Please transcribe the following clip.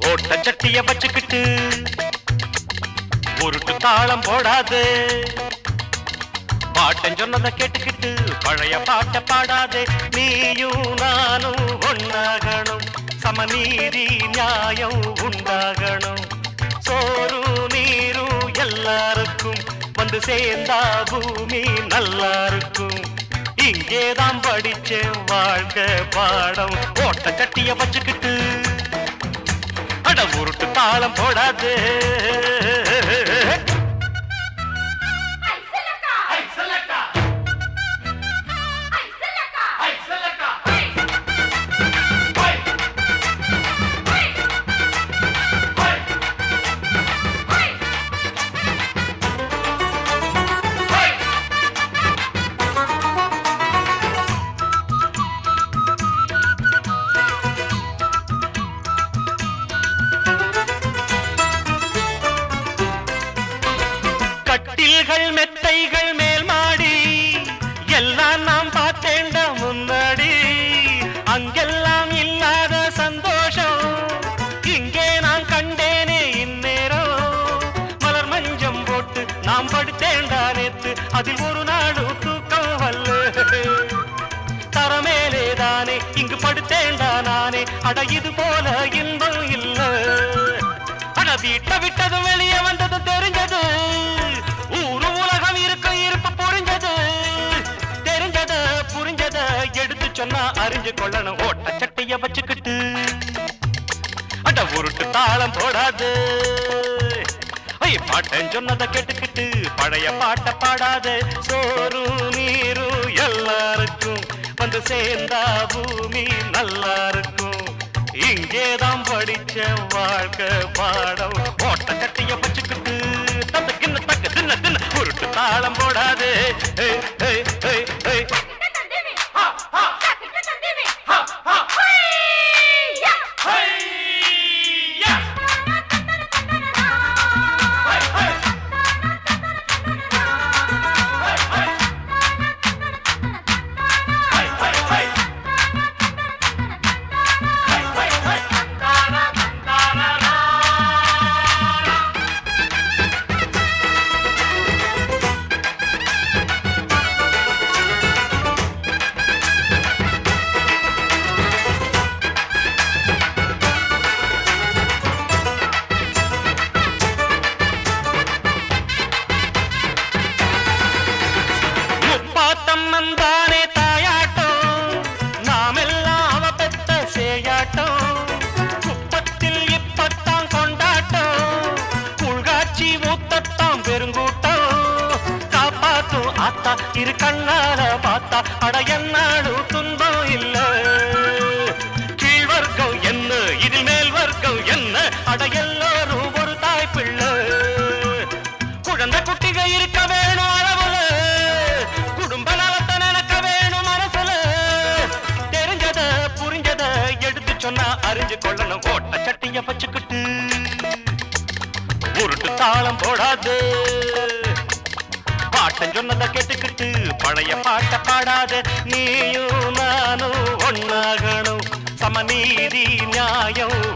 ஓட்ட சட்டிய வச்சுக்கிட்டு உருட்டு தாளம் போடாது பாட்டன் சொன்னதை கேட்டுக்கிட்டு பழைய பாட்ட பாடாதே நீயும் நானும் ஒன்னாகணும் சமநீதி நியாயம் உண்டாகணும் சோறும் நீரும் எல்லாருக்கும் வந்து சேர்ந்தா பூமி நல்லா இருக்கும் இங்கேதான் படிச்சேன் வாழ்க்கை பாடம் ஓட்ட சட்டிய வச்சுக்கிட்டு அட உருட்டு தாளம் போடாது ஐ செல்லக்கா ஐ செல்லக்கா ஐ கட்டில்கள் மெத்தைகள் மேல் மாடி எல்லாம் நாம் பார்த்தேண்ட முன்னாடி அங்கெல்லாம் இல்லாத சந்தோஷம் இங்கே நான் கண்டேனே இந்நேரம் மலர் மஞ்சம் போட்டு நாம் படுத்தேண்டா நேத்து அதில் ஒரு நாளும் தூக்கம் வல்ல தரமேலே தானே இங்கு படுத்தேண்டா நானே அட இது போல இன்பம் இல்ல அட வீட்டை விட்டதும் வெளியே வந்ததும் தெரிஞ்சது ஊரு உலகம் இருக்க இருப்பு புரிஞ்சது தெரிஞ்சது புரிஞ்சத எடுத்து சொன்னா அறிஞ்சு கொள்ளணும் ஓட்ட சட்டைய வச்சுக்கிட்டு அட உருட்டு தாளம் போடாது ஐய் பாட்டன் சொன்னதை கேட்டுக்கிட்டு பழைய பாட்ட பாடாத சோறு நீரும் எல்லாருக்கும் வந்து சேர்ந்தா பூமி நல்லா இருக்கும் இங்கேதான் படிச்ச வாழ்க்கை பாடம் ஓட்ட கட்டிய வச்சுக்கிட்டு தந்த கிண்ண தக்க தின்ன தின்ன உருட்டு தாளம் போடாது ஏய், ஏய், ஏய், ஏய். முப்பாத்தம் வந்தானே தாயாட்டம் நாமெல்லாம் அவ பெத்த சேயாட்டம் குப்பத்தில் இப்பத்தான் கொண்டாட்டம் உள்காட்சி ஊத்தத்தான் பெருங்கூட்டம் காப்பாத்தும் ஆத்தா இரு கண்ணால பார்த்தா அட என்னாடும் துன்பம் இல்ல கீழ் வர்க்கம் என்ன இதில் மேல் வர்க்கம் என்ன அட எல்லோரும் ஒரு தாய் பிள்ளை குழந்தை குட்டிக இருக்க வேணும் அளவுல குடும்ப நலத்தை நினைக்க வேணும் மனசுல தெரிஞ்சத புரிஞ்சத எடுத்து சொன்னா அறிஞ்சு கொள்ளணும் ஓட்ட சட்டிய வச்சுக்கிட்டு உருட்டு தாளம் போடாது பாட்டன் சொன்னதை கேட்டுக்கிட்டு பழைய பாட்ட பாடாத நீயும் நானும் ஒன்னாகணும் சமநீதி நியாயம்